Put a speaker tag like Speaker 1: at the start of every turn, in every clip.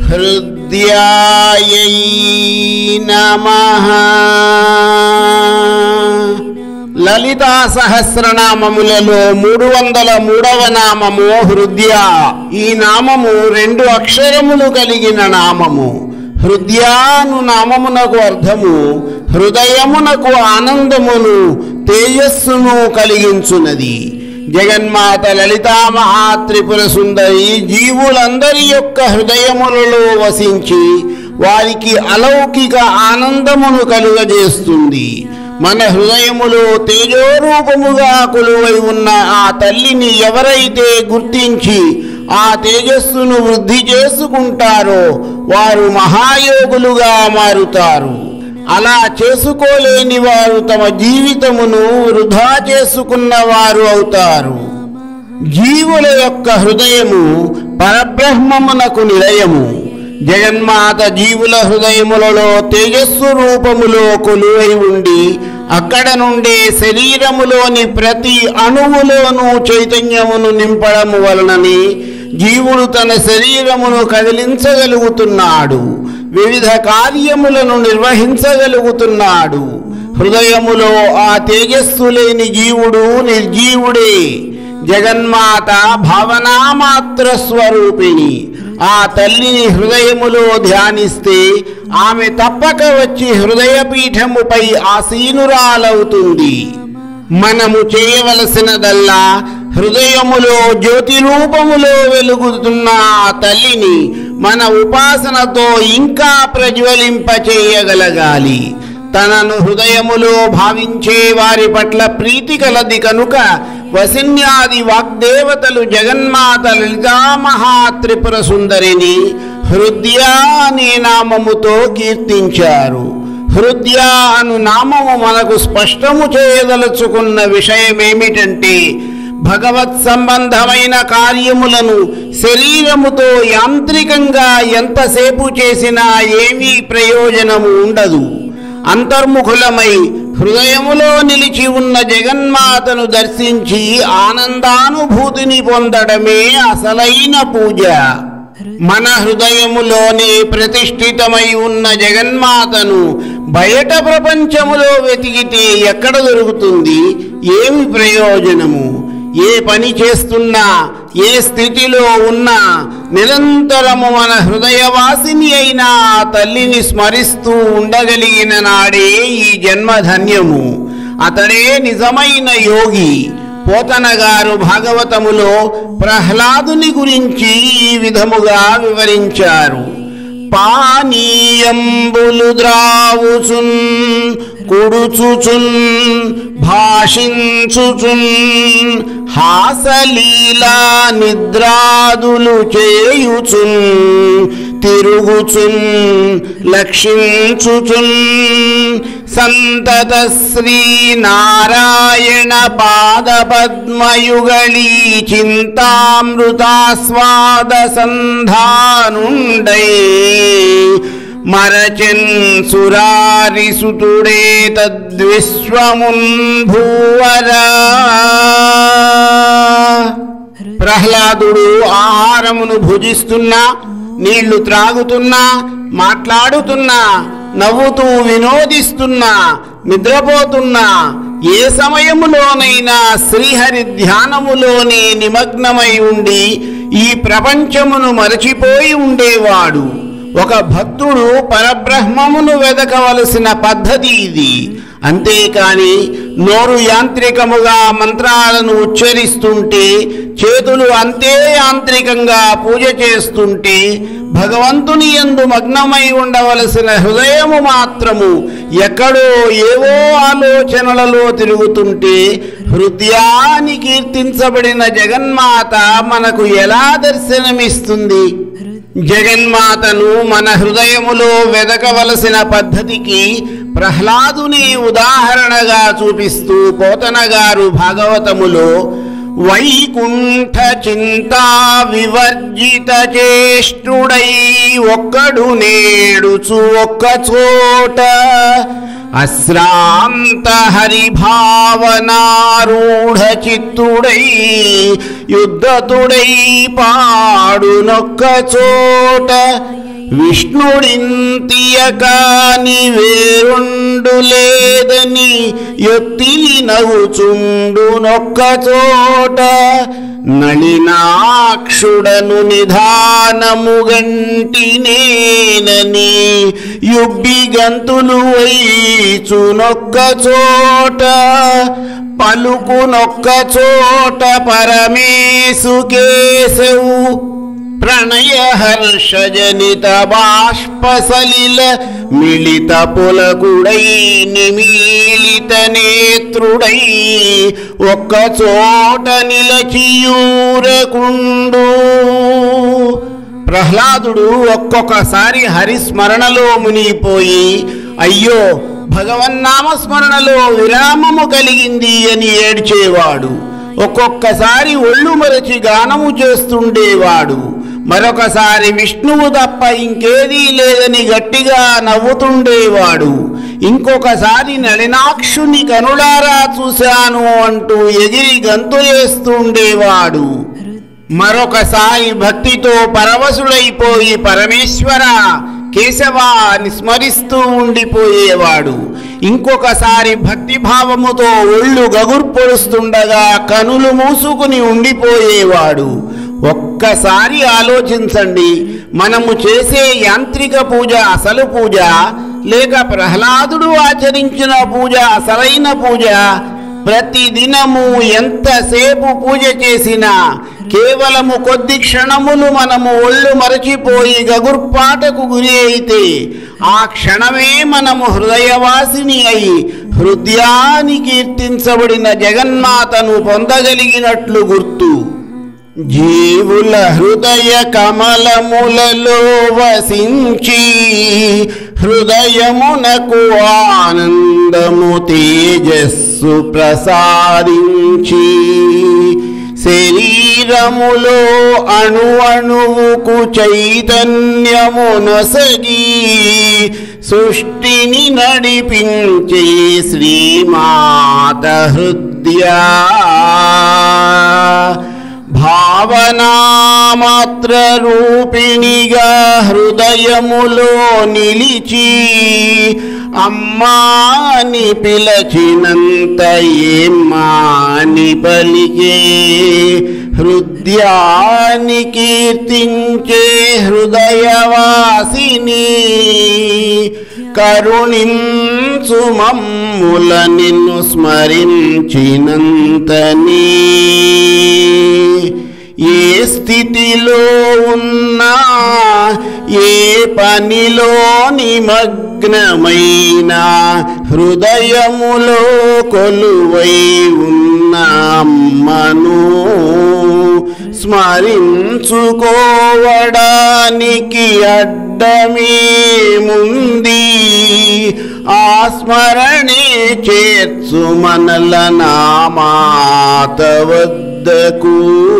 Speaker 1: హృదయాయై నమః లలితా సహస్రనామములలో మూడు వందల మూడవ నామము హృదయ ఈ నామము రెండు అక్షరములు కలిగిన నామము హృదయాను నామమునకు అర్థము హృదయమునకు ఆనందమును తేజస్సును కలిగించున్నది జగన్మాత లలితా మహాత్రిపుర సుందరి జీవులందరి యొక్క హృదయములలో వసించి వారికి అలౌకిక ఆనందమును కలుగజేస్తుంది మన హృదయములో తేజోరూపముగా కొలువై ఉన్న ఆ తల్లిని ఎవరైతే గుర్తించి ఆ తేజస్సును వృద్ధి చేసుకుంటారో వారు మహాయోగులుగా మారుతారు అలా చేసుకోలేని వారు తమ జీవితమును వృధా చేసుకున్న వారు అవుతారు జీవుల యొక్క హృదయము పరబ్రహ్మమునకు నిలయము జగన్మాత జీవుల హృదయములలో తేజస్సు రూపములో కొలువై ఉండి అక్కడ నుండే శరీరములోని ప్రతి అణువులోనూ చైతన్యమును నింపడము వలనని జీవుడు తన శరీరమును కదిలించగలుగుతున్నాడు వివిధ కార్యములను నిర్వహించగలుగుతున్నాడు హృదయములో ఆ తేజస్సు లేని జీవుడు నిర్జీవుడే జగన్మాత భావనామాత్ర స్వరూపిణి ఆ తల్లిని హృదయములో ధ్యానిస్తే ఆమె తప్పక వచ్చి హృదయపీఠముపై ఆసీనురాలవుతుంది మనము చేయవలసినదల్లా హృదయములో జ్యోతి రూపములో వెలుగుతున్న ఆ తల్లిని మన ఉపాసనతో ఇంకా ప్రజ్వలింపచేయగలగాలి తనను హృదయములో భావించే వారి పట్ల ప్రీతి కలది కనుక వసిన్యాది వాగ్దేవతలు జగన్మాత లలితా మహాత్రిపుర సుందరిని హృదయ అనే నామముతో కీర్తించారు హృదయ అను నామము మనకు స్పష్టము చేయదలుచుకున్న విషయమేమిటంటే భగవత్ సంబంధమైన కార్యములను శరీరముతో యాంత్రికంగా ఎంతసేపు చేసినా ఏమీ ప్రయోజనము ఉండదు అంతర్ముఖులమై హృదయములో నిలిచి ఉన్న జగన్మాతను దర్శించి ఆనందానుభూతిని పొందడమే అసలైన పూజ మన హృదయములోనే ప్రతిష్ఠితమై ఉన్న జగన్మాతను బయట ప్రపంచములో వెతికితే ఎక్కడ దొరుకుతుంది ఏమి ప్రయోజనము ఏ పని చేస్తున్నా ఏ స్థితిలో ఉన్నా నిరంతరము మన హృదయవాసిని అయిన ఆ తల్లిని స్మరిస్తూ ఉండగలిగిన నాడే ఈ జన్మధన్యము అతడే నిజమైన యోగి పోతన గారు భాగవతములో ప్రహ్లాదుని గురించి ఈ విధముగా వివరించారు పానీయంబులు ద్రావుచున్ కుడుచుచున్ భాషించుచున్ హాసలీలా నిద్రాదులు చేయుచున్ తిరుగుచున్ లక్షించుచున్ సంతత శ్రీ నారాయణ పాద పద్మయుగళీ చింతామృతాస్వాద సంధానుండై మరచెన్ సురారిసుతుడే తద్విశ్వమున్ భూవరా ప్రహ్లాదుడు ఆహారమును భుజిస్తున్నా నీళ్లు త్రాగుతున్నా మాట్లాడుతున్నా నవ్వుతూ వినోదిస్తున్నా నిద్రపోతున్నా ఏ సమయములోనైనా శ్రీహరి ధ్యానములోనే నిమగ్నమై ఉండి ఈ ప్రపంచమును మరచిపోయి ఉండేవాడు ఒక భక్తుడు పరబ్రహ్మమును వెదకవలసిన పద్ధతి ఇది అంతేకాని నోరు యాంత్రికముగా మంత్రాలను ఉచ్చరిస్తుంటే చేతులు అంతే యాంత్రికంగా పూజ చేస్తుంటే భగవంతుని యందు మగ్నమై ఉండవలసిన హృదయము మాత్రము ఎక్కడో ఏవో ఆలోచనలలో తిరుగుతుంటే హృదయాన్ని కీర్తించబడిన జగన్మాత మనకు ఎలా దర్శనమిస్తుంది జగన్మాతను మన హృదయములో వెదకవలసిన పద్ధతికి ప్రహ్లాదుని ఉదాహరణగా చూపిస్తూ పోతన గారు భాగవతములో వైకుంఠ చింతా వివర్జిత చేష్టుడై ఒక్కడు నేడుచు ఒక్క చోట అశ్రాంత హరిభావనారూఢ చిత్తుడై యుద్ధతుడై పాడునొక్క చోట విష్ణుడింతియ కాని వేరుండు లేదని యొత్తిలి నవ్వుచుండు నొక్క చోట నళినాక్షుడను నిధానము గంటి నేనని యుబ్బి గంతులు వైచునొక్క చోట పలుకునొక్క చోట పరమేశు కేశవు ప్రణయ హర్షజనిత బాష్పసలిల మిళిత పులకుడై నిమీలిత నేత్రుడై ఒక్క చోట నిలచియూరకుండు ప్రహ్లాదుడు ఒక్కొక్కసారి హరిస్మరణలో మునిగిపోయి అయ్యో భగవన్నామ స్మరణలో విరామము కలిగింది అని ఏడ్చేవాడు ఒక్కొక్కసారి ఒళ్ళు మరచి గానము చేస్తుండేవాడు మరొకసారి విష్ణువు తప్ప ఇంకేదీ లేదని గట్టిగా నవ్వుతుండేవాడు ఇంకొకసారి నళినాక్షుని కనులారా చూశాను అంటూ ఎగిరి గంతులేస్తుండేవాడు మరొకసారి భక్తితో పరవశుడైపోయి పరమేశ్వర కేశవా అని స్మరిస్తూ ఉండిపోయేవాడు ఇంకొకసారి భక్తిభావముతో ఒళ్ళు గగుర్పొడుస్తుండగా కనులు మూసుకుని ఉండిపోయేవాడు ఒక్కసారి ఆలోచించండి మనము చేసే యాంత్రిక పూజ అసలు పూజ లేక ప్రహ్లాదుడు ఆచరించిన పూజ అసలైన పూజ ప్రతిదినము ఎంతసేపు పూజ చేసినా కేవలము కొద్ది క్షణములు మనము ఒళ్ళు మరచిపోయి గగుర్పాటకు గురి అయితే ఆ క్షణమే మనము హృదయవాసిని అయి హృదయాన్ని కీర్తించబడిన జగన్మాతను పొందగలిగినట్లు గుర్తు జీవుల హృదయ కమలములలో వసించి హృదయమునకు ఆనందము తేజస్సు ప్రసాదించి శరీరములో అణు అణువుకు చైతన్యము నొసగి సృష్టిని నడిపించే శ్రీమాత హృదయా భావనామాత్ర రూపిణిగా హృదయములో నిలిచి అమ్మాని పిలచినంత ఏమ్మాని పలికే హృదయాన్ని కీర్తించే హృదయవాసిని కరుణించు మమ్ముల నిన్ను స్మరించినంతనీ ఏ స్థితిలో ఉన్నా ఏ పనిలో నిమగ్నమైనా హృదయములో కొలువై ఉన్న అమ్మను స్మరించుకోవడానికి అడ్డమేముంది ఆ స్మరణే చేర్చు మనల నామాత వద్దకు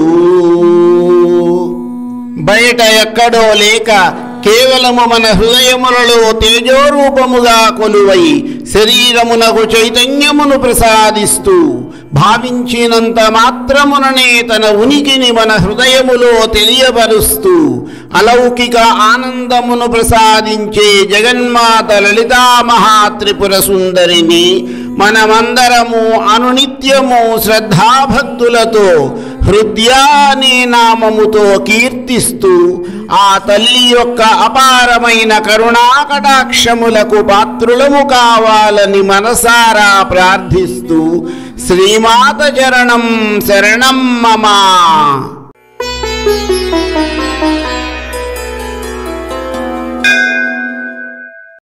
Speaker 1: బయట ఎక్కడో లేక కేవలము మన హృదయములలో తేజోరూపముగా కొలువై శరీరమునకు చైతన్యమును ప్రసాదిస్తూ భావించినంత మాత్రముననే తన ఉనికిని మన హృదయములో తెలియపరుస్తూ అలౌకిక ఆనందమును ప్రసాదించే జగన్మాత లలితా మహాత్రిపుర సుందరిని మనమందరము అనునిత్యము శ్రద్ధాభక్తులతో హృదయాని నామముతో కీర్తిస్తూ ఆ తల్లి యొక్క అపారమైన కరుణాకటాక్షములకు పాత్రులము కావాలని మనసారా ప్రార్థిస్తూ శ్రీమాత చరణం శరణం మమ